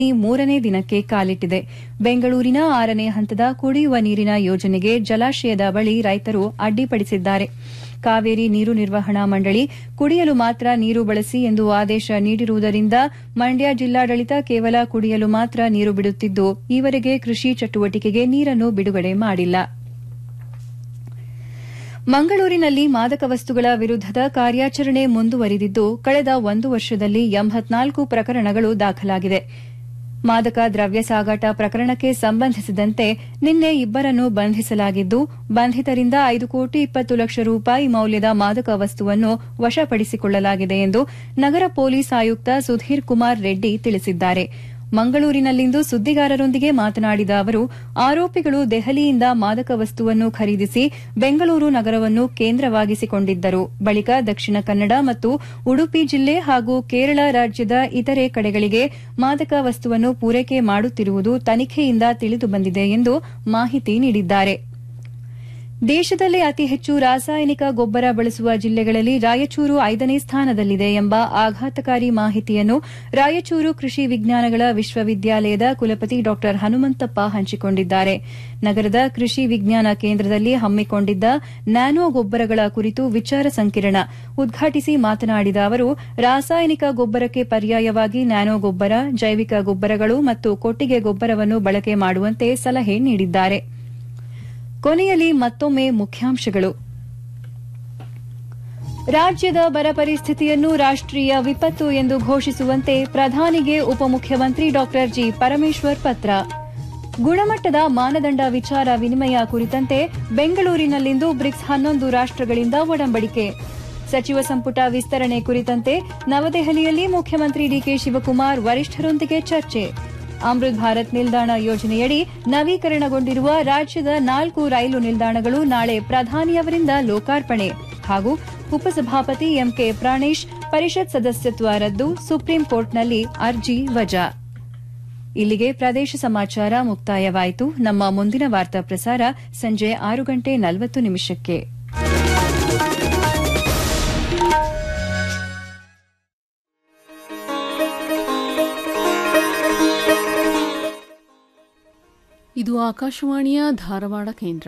ಮೂರನೇ ದಿನಕ್ಕೆ ಕಾಲಿಟ್ಟಿದೆ ಬೆಂಗಳೂರಿನ ಆರನೇ ಹಂತದ ಕುಡಿಯುವ ನೀರಿನ ಯೋಜನೆಗೆ ಜಲಾಶಯದ ಬಳಿ ರೈತರು ಅಡ್ಡಿಪಡಿಸಿದ್ದಾರೆ ಕಾವೇರಿ ನೀರು ನಿರ್ವಹಣಾ ಮಂಡಳಿ ಕುಡಿಯಲು ಮಾತ್ರ ನೀರು ಬಳಸಿ ಎಂದು ಆದೇಶ ನೀಡಿರುವುದರಿಂದ ಮಂಡ್ಯ ಜಿಲ್ಲಾಡಳಿತ ಕೇವಲ ಕುಡಿಯಲು ಮಾತ್ರ ನೀರು ಬಿಡುತ್ತಿದ್ದು ಈವರೆಗೆ ಕೃಷಿ ಚಟುವಟಿಕೆಗೆ ನೀರನ್ನು ಬಿಡುಗಡೆ ಮಾಡಿಲ್ಲ ಮಂಗಳೂರಿನಲ್ಲಿ ಮಾದಕ ವಸ್ತುಗಳ ವಿರುದ್ದದ ಕಾರ್ಯಾಚರಣೆ ಮುಂದುವರಿದಿದ್ದು ಕಳೆದ ಒಂದು ವರ್ಷದಲ್ಲಿ ಎಂಬತ್ನಾಲ್ಕು ಪ್ರಕರಣಗಳು ದಾಖಲಾಗಿದೆ ಮಾದಕ ದ್ರವ್ಯ ಸಾಗಾಟ ಪ್ರಕರಣಕ್ಕೆ ಸಂಬಂಧಿಸಿದಂತೆ ನಿನ್ನೆ ಇಬ್ಬರನ್ನು ಬಂಧಿಸಲಾಗಿದ್ದು ಬಂಧಿತರಿಂದ ಐದು ಕೋಟಿ ಇಪ್ಪತ್ತು ಲಕ್ಷ ರೂಪಾಯಿ ಮೌಲ್ಯದ ಮಾದಕ ವಸ್ತುವನ್ನು ವಶಪಡಿಸಿಕೊಳ್ಳಲಾಗಿದೆ ಎಂದು ನಗರ ಪೊಲೀಸ್ ಆಯುಕ್ತ ಸುಧೀರ್ ಕುಮಾರ್ ರೆಡ್ಡಿ ತಿಳಿಸಿದ್ದಾರೆ ಮಂಗಳೂರಿನಲ್ಲಿಂದು ಸುದ್ದಿಗಾರರೊಂದಿಗೆ ಮಾತನಾಡಿದ ಅವರು ಆರೋಪಿಗಳು ದೆಹಲಿಯಿಂದ ಮಾದಕ ವಸ್ತುವನ್ನು ಖರೀದಿಸಿ ಬೆಂಗಳೂರು ನಗರವನ್ನು ಕೇಂದ್ರವಾಗಿಸಿಕೊಂಡಿದ್ದರು ಬಳಿಕ ದಕ್ಷಿಣ ಕನ್ನಡ ಮತ್ತು ಉಡುಪಿ ಜಿಲ್ಲೆ ಹಾಗೂ ಕೇರಳ ರಾಜ್ಯದ ಇತರೆ ಕಡೆಗಳಿಗೆ ಮಾದಕ ವಸ್ತುವನ್ನು ಪೂರೈಕೆ ಮಾಡುತ್ತಿರುವುದು ತನಿಖೆಯಿಂದ ತಿಳಿದುಬಂದಿದೆ ಎಂದು ಮಾಹಿತಿ ನೀಡಿದ್ದಾರೆ ದೇಶದಲ್ಲೇ ಅತಿ ಹೆಚ್ಚು ರಾಸಾಯನಿಕ ಗೊಬ್ಬರ ಬಳಸುವ ಜಿಲ್ಲೆಗಳಲ್ಲಿ ರಾಯಚೂರು ಐದನೇ ಸ್ಥಾನದಲ್ಲಿದೆ ಎಂಬ ಆಘಾತಕಾರಿ ಮಾಹಿತಿಯನ್ನು ರಾಯಚೂರು ಕೃಷಿ ವಿಜ್ಞಾನಗಳ ವಿಶ್ವವಿದ್ಯಾಲಯದ ಕುಲಪತಿ ಡಾ ಹನುಮಂತಪ್ಪ ಹಂಚಿಕೊಂಡಿದ್ದಾರೆ ನಗರದ ಕೃಷಿ ವಿಜ್ಞಾನ ಕೇಂದ್ರದಲ್ಲಿ ಹಮ್ಮಿಕೊಂಡಿದ್ದ ನ್ಯಾನೋ ಗೊಬ್ಬರಗಳ ಕುರಿತು ವಿಚಾರ ಸಂಕಿರಣ ಉದ್ಘಾಟಿಸಿ ಮಾತನಾಡಿದ ಅವರು ರಾಸಾಯನಿಕ ಗೊಬ್ಬರಕ್ಕೆ ಪರ್ಯಾಯವಾಗಿ ನ್ಯಾನೋ ಗೊಬ್ಬರ ಜೈವಿಕ ಗೊಬ್ಬರಗಳು ಮತ್ತು ಕೊಟ್ಟಿಗೆ ಗೊಬ್ಬರವನ್ನು ಬಳಕೆ ಮಾಡುವಂತೆ ಸಲಹೆ ನೀಡಿದ್ದಾರೆ ಕೊನೆಯಲ್ಲಿ ಮತ್ತೊಮ್ಮೆ ಮುಖ್ಯಾಂಶಗಳು ರಾಜ್ಯದ ಬರ ಪರಿಸ್ಥಿತಿಯನ್ನು ರಾಷ್ಟೀಯ ವಿಪತ್ತು ಎಂದು ಘೋಷಿಸುವಂತೆ ಪ್ರಧಾನಿಗೆ ಉಪಮುಖ್ಯಮಂತ್ರಿ ಡಾ ಜಿ ಪರಮೇಶ್ವರ್ ಪತ್ರ ಗುಣಮಟ್ಟದ ಮಾನದಂಡ ವಿಚಾರ ವಿನಿಮಯ ಕುರಿತಂತೆ ಬೆಂಗಳೂರಿನಲ್ಲಿಂದು ಬ್ರಿಕ್ಸ್ ಹನ್ನೊಂದು ರಾಷ್ಟಗಳಿಂದ ಒಡಂಬಡಿಕೆ ಸಚಿವ ಸಂಪುಟ ವಿಸ್ತರಣೆ ಕುರಿತಂತೆ ನವದೆಹಲಿಯಲ್ಲಿ ಮುಖ್ಯಮಂತ್ರಿ ಡಿಕೆ ಶಿವಕುಮಾರ್ ವರಿಷ್ಠರೊಂದಿಗೆ ಚರ್ಚೆ ಅಮೃತ್ ಭಾರತ್ ನಿಲ್ದಾಣ ಯೋಜನೆಯಡಿ ನವೀಕರಣಗೊಂಡಿರುವ ರಾಜ್ಯದ ನಾಲ್ಕು ರೈಲು ನಿಲ್ದಾಣಗಳು ನಾಳೆ ಪ್ರಧಾನಿಯವರಿಂದ ಲೋಕಾರ್ಪಣೆ ಹಾಗೂ ಉಪಸಭಾಪತಿ ಎಂಕೆ ಪ್ರಾಣೇಶ್ ಪರಿಷತ್ ಸದಸ್ಯತ್ವ ರದ್ದು ಸುಪ್ರೀಂ ಕೋರ್ಟ್ನಲ್ಲಿ ಅರ್ಜಿ ವಜಾ ಇಲ್ಲಿಗೆ ಪ್ರದೇಶ ಸಮಾಚಾರ ಮುಕ್ತಾಯವಾಯಿತು ನಮ್ಮ ಮುಂದಿನ ವಾರ್ತಾ ಪ್ರಸಾರ ಸಂಜೆ ಆರು ಗಂಟೆ ನಲವತ್ತು ನಿಮಿಷಕ್ಕೆ ಇದು ಆಕಾಶವಾಣಿಯ ಧಾರವಾಡ ಕೇಂದ್ರ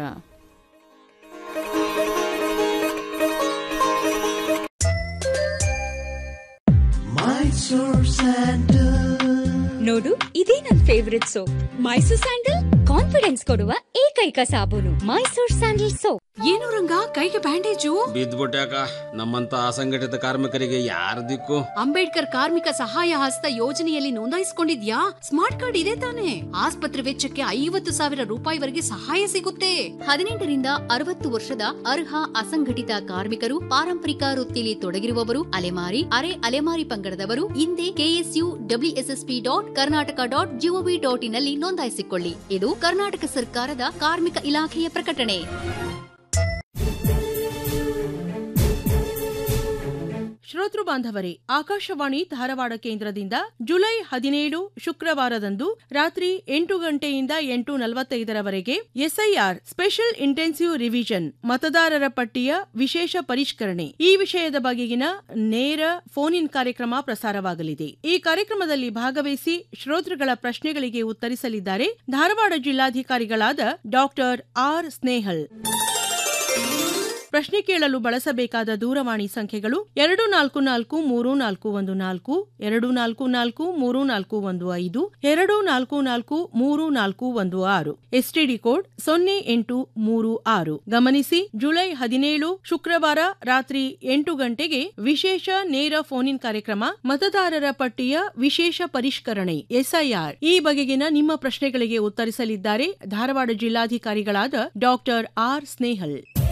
ನೋಡು ಇದೇ ನನ್ favourite soap Mysore sandal confidence ಕೊಡುವ ಏಕೈಕ ಸಾಬೂನು ಮೈಸೂರ್ ಸ್ಯಾಂಡಲ್ ಸೋಪ್ ಏನು ರಂಗ ಕೈಗೆ ಬ್ಯಾಂಡೇಜು ಬಿದ್ದ್ಬಿಟ್ಯಾಕ ನಮ್ಮಂತ ಅಸಂಘಟಿತ ಕಾರ್ಮಿಕರಿಗೆ ಯಾರ ದಿಕ್ಕು ಅಂಬೇಡ್ಕರ್ ಕಾರ್ಮಿಕ ಸಹಾಯ ಹಸ್ತ ಯೋಜನೆಯಲ್ಲಿ ನೋಂದಾಯಿಸಿಕೊಂಡಿದ್ಯಾ ಸ್ಮಾರ್ಟ್ ಕಾರ್ಡ್ ಇದೆ ತಾನೆ ಆಸ್ಪತ್ರೆ ವೆಚ್ಚಕ್ಕೆ ಐವತ್ತು ಸಾವಿರ ರೂಪಾಯಿವರೆಗೆ ಸಹಾಯ ಸಿಗುತ್ತೆ ಹದಿನೆಂಟರಿಂದ ಅರವತ್ತು ವರ್ಷದ ಅರ್ಹ ಅಸಂಘಟಿತ ಕಾರ್ಮಿಕರು ಪಾರಂಪರಿಕ ವೃತ್ತಿಲಿ ತೊಡಗಿರುವವರು ಅಲೆಮಾರಿ ಅರೆ ಅಲೆಮಾರಿ ಪಂಗಡದವರು ಹಿಂದೆ K S U W S S P dot Karnataka dot G O V dot ಇನ್ನಲ್ಲಿ ನೋಂದಾಯಿಸಿಕೊಳ್ಳಿ ಇದು ಕರ್ನಾಟಕ ಸರ್ಕಾರದ ಕಾರ್ಮಿಕ ಇಲಾಖೆಯ ಪ್ರಕಟಣೆ ಶ್ರೋತೃ ಬಾಂಧವರೇ ಆಕಾಶವಾಣಿ ಧಾರವಾಡ ಕೇಂದ್ರದಿಂದ ಜುಲೈ ಹದಿನೇಳು ಶುಕ್ರವಾರದಂದು ರಾತ್ರಿ ಎಂಟು ಗಂಟೆಯಿಂದ ಎಂಟು ನಲವತ್ತೈದರವರೆಗೆ ಎಸ್ಐಆರ್ ಸ್ಪೆಷಲ್ ಇಂಟೆನ್ಸಿವ್ ರಿವಿಷನ್ ಮತದಾರರ ಪಟ್ಟಿಯ ವಿಶೇಷ ಪರಿಷ್ಕರಣೆ ಈ ವಿಷಯದ ಬಗೆಗಿನ ನೇರ ಫೋನ್ ಇನ್ ಕಾರ್ಯಕ್ರಮ ಪ್ರಸಾರವಾಗಲಿದೆ ಈ ಕಾರ್ಯಕ್ರಮದಲ್ಲಿ ಭಾಗವಹಿಸಿ ಶ್ರೋತೃಗಳ ಪ್ರಶ್ನೆಗಳಿಗೆ ಉತ್ತರಿಸಲಿದ್ದಾರೆ ಧಾರವಾಡ ಜಿಲ್ಲಾಧಿಕಾರಿಗಳಾದ ಡಾಕ್ಟರ್ ಆರ್ ಸ್ನೇಹಲ್ ಪ್ರಶ್ನೆ ಕೇಳಲು ಬಳಸಬೇಕಾದ ದೂರವಾಣಿ ಸಂಖ್ಯೆಗಳು ಎರಡು ನಾಲ್ಕು ನಾಲ್ಕು ಮೂರು ನಾಲ್ಕು ಒಂದು ನಾಲ್ಕು ಎರಡು ನಾಲ್ಕು ನಾಲ್ಕು ಮೂರು ನಾಲ್ಕು ಒಂದು ಐದು ಎರಡು ನಾಲ್ಕು ನಾಲ್ಕು ಮೂರು ನಾಲ್ಕು ಒಂದು ಆರು ಎಸ್ಟಿಡಿ ಕೋಡ್ ಸೊನ್ನೆ ಎಂಟು ಮೂರು ಆರು ಗಮನಿಸಿ ಜುಲೈ ಹದಿನೇಳು ಶುಕ್ರವಾರ ರಾತ್ರಿ ಎಂಟು ಗಂಟೆಗೆ ವಿಶೇಷ ನೇರ ಫೋನ್ ಇನ್ ಕಾರ್ಯಕ್ರಮ ಮತದಾರರ ಪಟ್ಟಿಯ ವಿಶೇಷ ಪರಿಷ್ಕರಣೆ ಎಸ್ಐಆರ್ ಈ ಬಗೆಗಿನ ನಿಮ್ಮ ಪ್ರಶ್ನೆಗಳಿಗೆ ಉತ್ತರಿಸಲಿದ್ದಾರೆ ಧಾರವಾಡ ಜಿಲ್ಲಾಧಿಕಾರಿಗಳಾದ ಡಾಕ್ಟರ್ ಆರ್ ಸ್ನೇಹಲ್